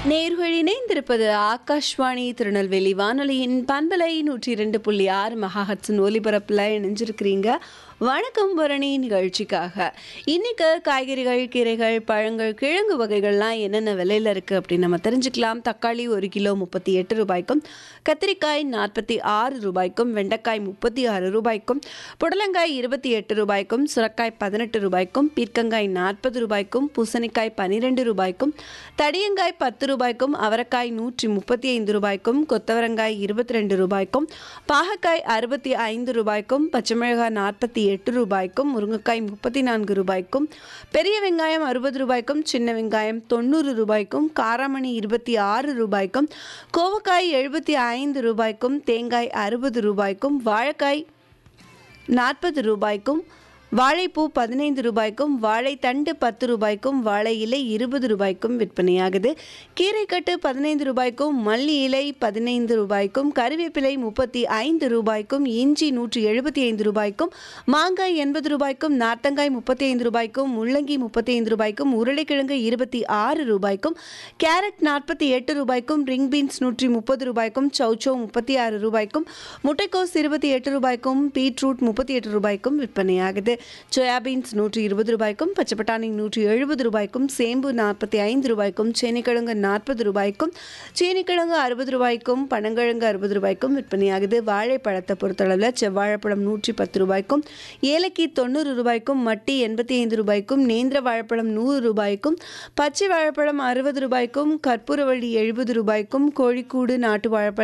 நேர்கள் இணைந்திருப்பது ஆகாஷ்வாணி திருநெல்வேலி வானொலியின் பண்பலை நூற்றி இரண்டு புள்ளி ஆறு மகாஹட்ஸின் ஒலிபரப்பில் இணைஞ்சிருக்கிறீங்க வணக்கம் பரணி நிகழ்ச்சிக்காக இன்னைக்கு காய்கறிகள் கீரைகள் பழங்கள் கிழங்கு வகைகள்லாம் என்னென்ன விலையில் இருக்குது அப்படின்னு நம்ம தெரிஞ்சுக்கலாம் தக்காளி ஒரு கிலோ முப்பத்தி எட்டு ரூபாய்க்கும் கத்திரிக்காய் நாற்பத்தி ஆறு ரூபாய்க்கும் வெண்டைக்காய் முப்பத்தி ஆறு ரூபாய்க்கும் புடலங்காய் இருபத்தி எட்டு ரூபாய்க்கும் சுரக்காய் பதினெட்டு ரூபாய்க்கும் பீர்க்கங்காய் நாற்பது ரூபாய்க்கும் பூசணிக்காய் பன்னிரெண்டு ரூபாய்க்கும் தடியங்காய் பத்து ரூபாய்க்கும் அவரைக்காய் நூற்றி முப்பத்தி ஐந்து ரூபாய்க்கும் கொத்தவரங்காய் இருபத்தி ரெண்டு ரூபாய்க்கும் பாகக்காய் அறுபத்தி ஐந்து ரூபாய்க்கும் பச்சை மிளகாய் நாற்பத்தி எட்டு ரூபாய்க்கும் முருங்கைக்காய் முப்பத்தி நான்கு ரூபாய்க்கும் பெரிய வெங்காயம் அறுபது ரூபாய்க்கும் சின்ன வெங்காயம் தொண்ணூறு ரூபாய்க்கும் காராமணி இருபத்தி ஆறு ரூபாய்க்கும் கோவக்காய் எழுபத்தி ஐந்து ரூபாய்க்கும் தேங்காய் அறுபது ரூபாய்க்கும் வாழைக்காய் நாற்பது ரூபாய்க்கும் வாழைப்பூ பதினைந்து ரூபாய்க்கும் வாழைத்தண்டு பத்து ரூபாய்க்கும் வாழை இலை இருபது ரூபாய்க்கும் விற்பனையாகுது கீரைக்கட்டு பதினைந்து ரூபாய்க்கும் மல்லி இலை பதினைந்து ரூபாய்க்கும் கருவேப்பிலை முப்பத்தி ஐந்து ரூபாய்க்கும் இஞ்சி நூற்றி எழுபத்தி ஐந்து ரூபாய்க்கும் மாங்காய் எண்பது ரூபாய்க்கும் நார்த்தங்காய் முப்பத்தி ஐந்து ரூபாய்க்கும் முள்ளங்கி முப்பத்தி ஐந்து ரூபாய்க்கும் உருளைக்கிழங்கு இருபத்தி ஆறு ரூபாய்க்கும் கேரட் நாற்பத்தி எட்டு ரூபாய்க்கும் ரிங் பீன்ஸ் நூற்றி முப்பது ரூபாய்க்கும் சௌச்சோ முப்பத்தி ஆறு ரூபாய்க்கும் முட்டைக்கோஸ் இருபத்தி எட்டு ரூபாய்க்கும் பீட்ரூட் முப்பத்தி எட்டு ரூபாய்க்கும் விற்பனையாகுது சோயாபீன்ஸ் நூற்றி இருபது ரூபாய்க்கும் பச்சை பட்டாணி நூற்றி எழுபது ரூபாய்க்கும் சேம்பு நாற்பத்தி ஐந்து ரூபாய்க்கும் சேனிக்கிழங்கு நாற்பது ரூபாய்க்கும் சீனிக்கிழங்கு அறுபது ரூபாய்க்கும் பனங்கிழங்கு அறுபது ரூபாய்க்கும் விற்பனையாகுது வாழைப்பழத்தை பொறுத்தளவில் செவ்வாழைப்பழம் நூற்றி பத்து ரூபாய்க்கும் ஏலக்கி தொண்ணூறு ரூபாய்க்கும் மட்டி எண்பத்தி ஐந்து ரூபாய்க்கும் நேந்திர வாழைப்பழம் நூறு ரூபாய்க்கும் பச்சை வாழைப்பழம் அறுபது ரூபாய்க்கும் கற்பூரவள்ளி எழுபது ரூபாய்க்கும் கோழிக்கூடு நாட்டு வாழைப்பழம்